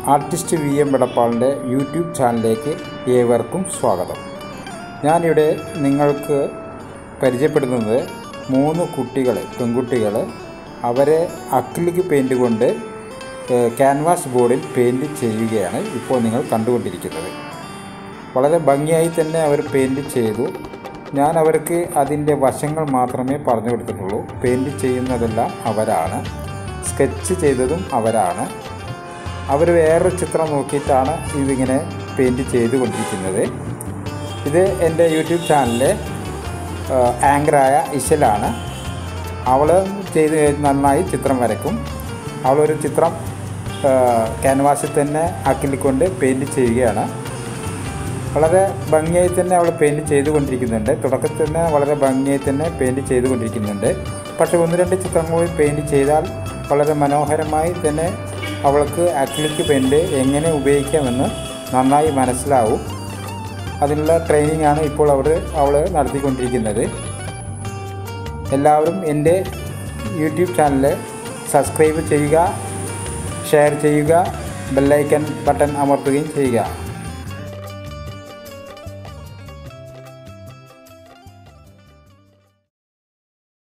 artist V M വെടപ്പാളിൻ്റെ YouTube ചാനലിലേക്ക് ഏവർക്കും സ്വാഗതം ഞാനിവിടെ നിങ്ങൾക്ക് പരിചയപ്പെടുത്തുന്നത് മൂന്ന് കുട്ടികൾ പെൺകുട്ടികൾ അവരെ അക്ലിക് പെയിൻറ് കൊണ്ട് ഏഹ്, ക്യാൻവാസ് ബോർഡിൽ പെയിൻറ് ചെയ്യുകയാണ് ഇപ്പോൾ നിങ്ങൾ കണ്ടുകൊണ്ടിരിക്കുന്നത് വളരെ ഭംഗിയായി തന്നെ അവർ പെയിൻറ് ചെയ്തു ഞാൻ അവർക്ക് അതിൻ്റെ വശങ്ങൾ മാത്രമേ പറഞ്ഞു കൊടുത്തിട്ടുള്ളൂ പെയിൻറ് ചെയ്യുന്നതെല്ലാം അവരാണ് സ്കെച്ച് ചെയ്തതും അവരാണ് അവർ വേറൊരു ചിത്രം നോക്കിയിട്ടാണ് ഇതിങ്ങനെ പെയിൻറ് ചെയ്തുകൊണ്ടിരിക്കുന്നത് ഇത് എൻ്റെ യൂട്യൂബ് ചാനലിലെ ആങ്കറായ ഇശലാണ് അവൾ ചെയ്ത് നന്നായി ചിത്രം വരയ്ക്കും അവളൊരു ചിത്രം ക്യാൻവാസിൽ തന്നെ അക്കിലിക്കൊണ്ട് പെയിൻറ് ചെയ്യുകയാണ് വളരെ ഭംഗിയായി തന്നെ അവൾ പെയിൻറ് ചെയ്തുകൊണ്ടിരിക്കുന്നുണ്ട് തുടക്കത്തിൽ തന്നെ വളരെ ഭംഗിയായി തന്നെ പെയിൻറ് ചെയ്തുകൊണ്ടിരിക്കുന്നുണ്ട് പക്ഷേ ഒന്ന് രണ്ട് ചിത്രങ്ങൾ കൂടി പെയിൻറ് ചെയ്താൽ വളരെ മനോഹരമായി തന്നെ അവൾക്ക് അക്ലിക് പെയിൻറ് എങ്ങനെ ഉപയോഗിക്കാമെന്ന് നന്നായി മനസ്സിലാവും അതിനുള്ള ട്രെയിനിങ് ആണ് ഇപ്പോൾ അവർ അവൾ നടത്തിക്കൊണ്ടിരിക്കുന്നത് എല്ലാവരും എൻ്റെ യൂട്യൂബ് ചാനൽ സബ്സ്ക്രൈബ് ചെയ്യുക ഷെയർ ചെയ്യുക ബെല്ലൈക്കൺ ബട്ടൺ അമർത്തുകയും ചെയ്യുക